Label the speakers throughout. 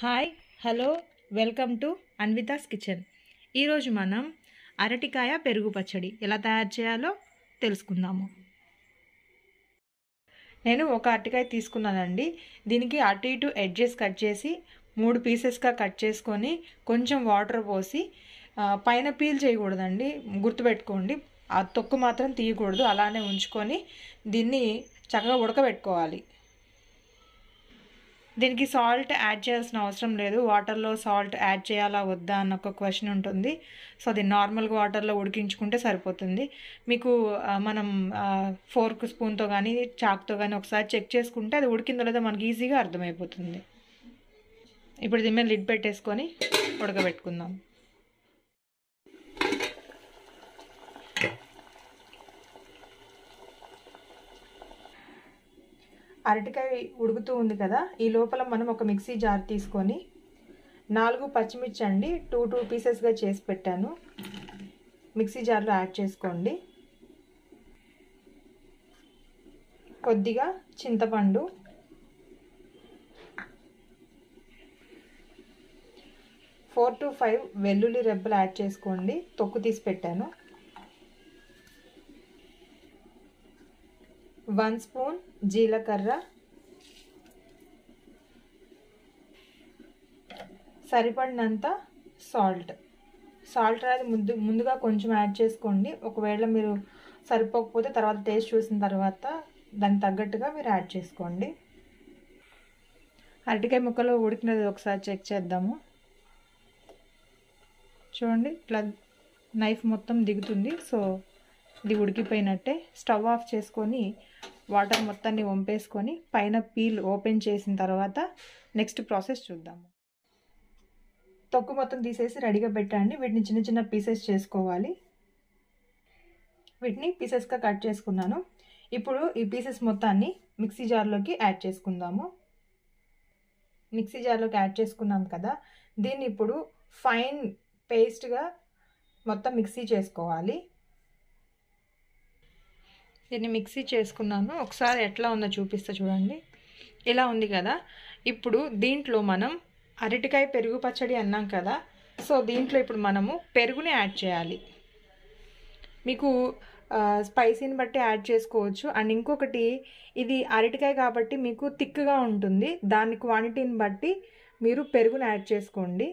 Speaker 1: Hi hello welcome to Anvita's kitchen ఈరోజు మనం అరటికాయ పెరుగు పచ్చడి ఎలా తయారు చేయాలో తెలుసుకుందాము నేను ఒక అరటికాయ తీసుకున్నానండి దీనికి అటు ఇటు ఎడ్జెస్ కట్ చేసి మూడు పీసెస్గా కట్ చేసుకొని కొంచెం వాటర్ పోసి ఆ, పైన పీల్ చేయకూడదండి గుర్తుపెట్టుకోండి ఆ తొక్కు మాత్రం తీయకూడదు అలానే ఉంచుకొని దీన్ని చక్కగా ఉడకబెట్టుకోవాలి దీనికి సాల్ట్ యాడ్ చేయాల్సిన అవసరం లేదు వాటర్లో సాల్ట్ యాడ్ చేయాలా వద్దా అన్న ఒక క్వశ్చన్ ఉంటుంది సో అది నార్మల్గా వాటర్లో ఉడికించుకుంటే సరిపోతుంది మీకు ఆ, మనం ఫోర్క్ స్పూన్తో కానీ చాక్తో కానీ ఒకసారి చెక్ చేసుకుంటే అది ఉడికిందో లేదో మనకి ఈజీగా అర్థమైపోతుంది ఇప్పుడు దీని మీద లిడ్ పెట్టేసుకొని ఉడకబెట్టుకుందాం అరటికాయ ఉడుకుతూ ఉంది కదా ఈ లోపల మనం ఒక మిక్సీ జార్ తీసుకొని నాలుగు పచ్చిమిర్చి అండి టూ టూ పీసెస్గా చేసి పెట్టాను మిక్సీ జార్లో యాడ్ చేసుకోండి కొద్దిగా చింతపండు ఫోర్ టు ఫైవ్ వెల్లుల్లి రెబ్బలు యాడ్ చేసుకోండి తొక్కు తీసి పెట్టాను వన్ స్పూన్ జీలకర్ర సరిపడినంత సాల్ట్ సాల్ట్ అనేది ముందు ముందుగా కొంచెం యాడ్ చేసుకోండి ఒకవేళ మీరు సరిపోకపోతే తర్వాత టేస్ట్ చూసిన తర్వాత దానికి తగ్గట్టుగా మీరు యాడ్ చేసుకోండి అరటికాయ ముక్కలు ఉడికినది ఒకసారి చెక్ చేద్దాము చూడండి ఇట్లా నైఫ్ మొత్తం దిగుతుంది సో ఇది ఉడికిపోయినట్టే స్టవ్ ఆఫ్ చేసుకొని వాటర్ మొత్తాన్ని వంపేసుకొని పైన పీల్ ఓపెన్ చేసిన తర్వాత నెక్స్ట్ ప్రాసెస్ చూద్దాము తొక్కు మొత్తం తీసేసి రెడీగా పెట్టండి వీటిని చిన్న చిన్న పీసెస్ చేసుకోవాలి వీటిని పీసెస్గా కట్ చేసుకున్నాను ఇప్పుడు ఈ పీసెస్ మొత్తాన్ని మిక్సీ జార్లోకి యాడ్ చేసుకుందాము మిక్సీ జార్లోకి యాడ్ చేసుకున్నాం కదా దీన్ని ఇప్పుడు ఫైన్ పేస్ట్గా మొత్తం మిక్సీ చేసుకోవాలి దీన్ని మిక్సీ చేసుకున్నాను ఒకసారి ఎట్లా ఉందో చూపిస్తా చూడండి ఇలా ఉంది కదా ఇప్పుడు దీంట్లో మనం అరటికాయ పెరుగు పచ్చడి అన్నాం కదా సో దీంట్లో ఇప్పుడు మనము పెరుగుని యాడ్ చేయాలి మీకు స్పైసీని బట్టి యాడ్ చేసుకోవచ్చు అండ్ ఇంకొకటి ఇది అరటికాయ కాబట్టి మీకు థిక్గా ఉంటుంది దాని క్వాంటిటీని బట్టి మీరు పెరుగుని యాడ్ చేసుకోండి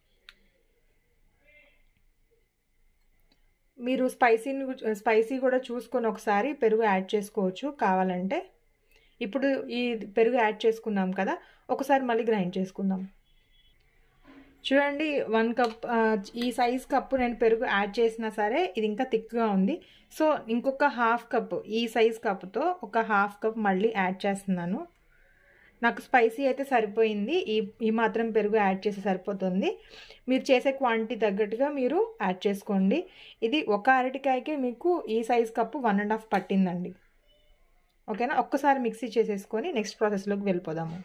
Speaker 1: మీరు స్పైసీని స్పైసీ కూడా చూసుకొని ఒకసారి పెరుగు యాడ్ చేసుకోవచ్చు కావాలంటే ఇప్పుడు ఈ పెరుగు యాడ్ చేసుకున్నాం కదా ఒకసారి మళ్ళీ గ్రైండ్ చేసుకుందాం చూడండి వన్ కప్ ఈ సైజ్ కప్పు నేను పెరుగు యాడ్ చేసినా సరే ఇది ఇంకా థిక్గా ఉంది సో ఇంకొక హాఫ్ కప్ ఈ సైజ్ కప్తో ఒక హాఫ్ కప్ మళ్ళీ యాడ్ చేస్తున్నాను నాకు స్పైసీ అయితే సరిపోయింది ఈ ఈ మాత్రం పెరుగు యాడ్ చేసి సరిపోతుంది మీరు చేసే క్వాంటిటీ తగ్గట్టుగా మీరు యాడ్ చేసుకోండి ఇది ఒక అరటికాయకే మీకు ఈ size cup one and half పట్టిందండి ఓకేనా ఒక్కసారి మిక్సీ చేసేసుకొని నెక్స్ట్ ప్రాసెస్లోకి వెళ్ళిపోదాము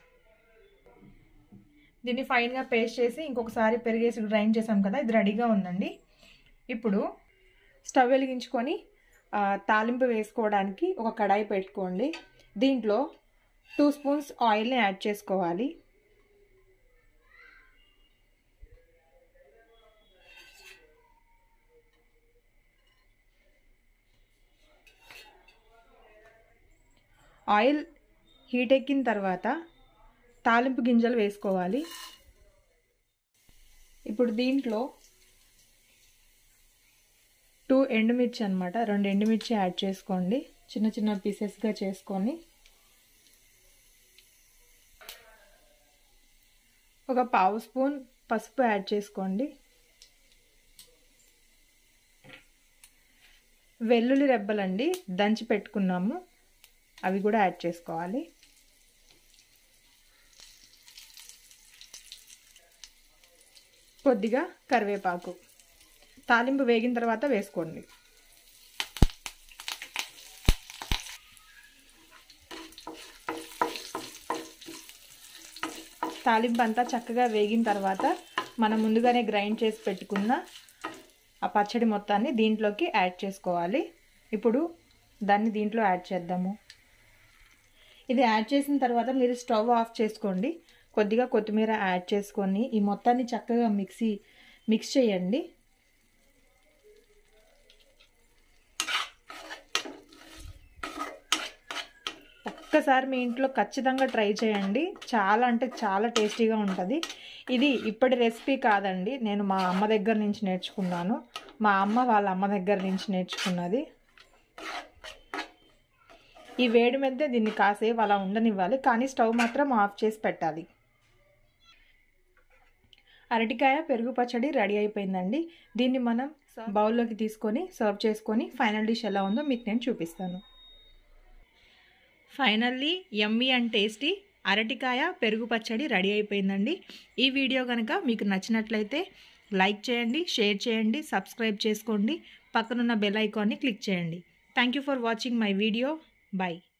Speaker 1: దీన్ని ఫైన్గా పేస్ట్ చేసి ఇంకొకసారి పెరిగేసి గ్రైండ్ చేసాం కదా ఇది రెడీగా ఉందండి ఇప్పుడు స్టవ్ వెలిగించుకొని తాలింపు వేసుకోవడానికి ఒక కడాయి పెట్టుకోండి దీంట్లో టూ స్పూన్స్ ఆయిల్ని యాడ్ చేసుకోవాలి ఆయిల్ హీట్ ఎక్కిన తర్వాత తాలింపు గింజలు వేసుకోవాలి ఇప్పుడు దీంట్లో టూ ఎండుమిర్చి అనమాట రెండు ఎండుమిర్చి యాడ్ చేసుకోండి చిన్న చిన్న పీసెస్గా చేసుకొని ఒక పావు స్పూన్ పసుపు యాడ్ చేసుకోండి వెల్లుల్లి రెబ్బలండి దంచి పెట్టుకున్నాము అవి కూడా యాడ్ చేసుకోవాలి కొద్దిగా కరివేపాకు తాలింపు వేగిన తర్వాత వేసుకోండి తాలింపు అంతా చక్కగా వేగిన తర్వాత మనం ముందుగానే గ్రైండ్ చేసి పెట్టుకున్న ఆ పచ్చడి మొత్తాన్ని దీంట్లోకి యాడ్ చేసుకోవాలి ఇప్పుడు దాన్ని దీంట్లో యాడ్ చేద్దాము ఇది యాడ్ చేసిన తర్వాత మీరు స్టవ్ ఆఫ్ చేసుకోండి కొద్దిగా కొత్తిమీర యాడ్ చేసుకొని ఈ మొత్తాన్ని చక్కగా మిక్సీ మిక్స్ చేయండి ఒక్కసారి మీ ఇంట్లో ఖచ్చితంగా ట్రై చేయండి చాలా అంటే చాలా టేస్టీగా ఉంటుంది ఇది ఇప్పటి రెసిపీ కాదండి నేను మా అమ్మ దగ్గర నుంచి నేర్చుకున్నాను మా అమ్మ వాళ్ళ అమ్మ దగ్గర నుంచి నేర్చుకున్నది ఈ వేడి మీద దీన్ని కాసేపు అలా ఉండనివ్వాలి కానీ స్టవ్ మాత్రం ఆఫ్ చేసి పెట్టాలి అరటికాయ పెరుగు పచ్చడి రెడీ అయిపోయిందండి దీన్ని మనం బౌల్లోకి తీసుకొని సర్వ్ చేసుకొని ఫైనల్ డిష్ ఎలా ఉందో మీకు నేను చూపిస్తాను ఫైనల్లీ యమ్మీ అండ్ టేస్టీ అరటికాయ పెరుగు పచ్చడి రెడీ అయిపోయిందండి ఈ వీడియో కనుక మీకు నచ్చినట్లయితే లైక్ చేయండి షేర్ చేయండి సబ్స్క్రైబ్ చేసుకోండి పక్కనున్న బెల్ ఐకాన్ని క్లిక్ చేయండి thank you for watching my video Bye.